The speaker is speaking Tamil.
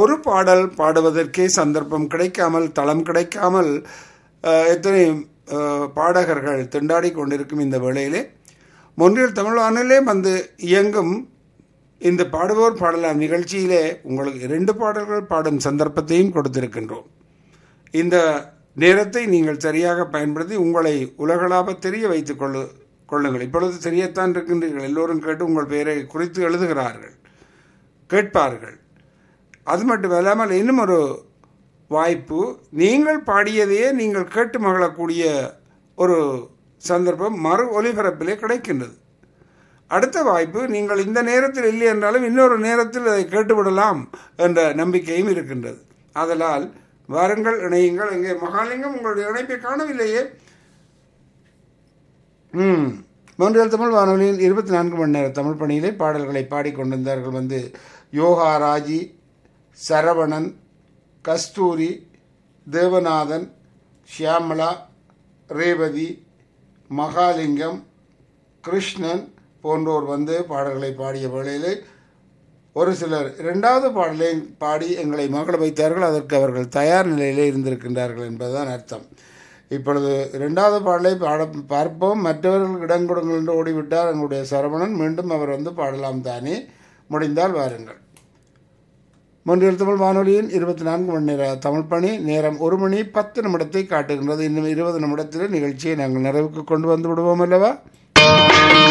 ஒரு பாடல் பாடுவதற்கே சந்தர்ப்பம் கிடைக்காமல் தளம் கிடைக்காமல் அஹ், எத்தனை அஹ், பாடகர்கள் திண்டாடி கொண்டிருக்கும் இந்த வேளையிலே மொன்றியல் தமிழ் வானிலே வந்து இயங்கும் இந்த பாடுவோர் பாடலாம் நிகழ்ச்சியிலே உங்களுக்கு இரண்டு பாடல்கள் பாடும் சந்தர்ப்பத்தையும் கொடுத்திருக்கின்றோம் இந்த நேரத்தை நீங்கள் சரியாக பயன்படுத்தி உங்களை உலகளாவ தெரிய வைத்துக் கொள்ளு கொள்ளுங்கள் இப்பொழுது தெரியத்தான் இருக்கின்றீர்கள் எல்லோரும் கேட்டு உங்கள் பெயரை குறித்து எழுதுகிறார்கள் கேட்பார்கள் அது மட்டும் இல்லாமல் இன்னும் ஒரு வாய்ப்பு நீங்கள் பாடியதையே நீங்கள் கேட்டு மகிழக்கூடிய ஒரு சந்தர்ப்பம் மறு ஒலிபரப்பிலே கிடைக்கின்றது அடுத்த வாய்ப்பு நீங்கள் இந்த நேரத்தில் இல்லை என்றாலும் இன்னொரு நேரத்தில் அதை கேட்டுவிடலாம் என்ற நம்பிக்கையும் இருக்கின்றது ஆதலால் வாருங்கள் இணையுங்கள் இங்கே மகாலிங்கம் உங்களுடைய இணைப்பை காணவில்லையே ம் மொன்றியல் தமிழ் வானொலியில் இருபத்தி நான்கு மணி நேர தமிழ் பணியிலே பாடல்களை பாடிக்கொண்டிருந்தார்கள் வந்து யோகா ராஜி சரவணன் கஸ்தூரி தேவநாதன் ஷியாமளா ரேவதி மகாலிங்கம் கிருஷ்ணன் போன்றோர் வந்து பாடல்களை பாடிய வேளையிலே ஒரு சிலர் இரண்டாவது பாடலை பாடி எங்களை மகள வைத்தார்கள் அதற்கு அவர்கள் தயார் நிலையிலே இருந்திருக்கின்றார்கள் என்பதுதான் அர்த்தம் இப்பொழுது இரண்டாவது பாடலை பாட பார்ப்போம் மற்றவர்கள் இடம் கொடுங்கள் என்று ஓடிவிட்டார் எங்களுடைய சரவணன் மீண்டும் அவர் வந்து பாடலாம் தானே முடிந்தால் வாருங்கள் மொன்றியல் தமிழ் வானொலியின் இருபத்தி நான்கு மணி நேர தமிழ் பணி நேரம் ஒரு மணி பத்து நிமிடத்தை காட்டுகின்றது இன்னும் இருபது நிமிடத்தில் நிகழ்ச்சியை நாங்கள் நிறைவுக்கு கொண்டு வந்து விடுவோம் அல்லவா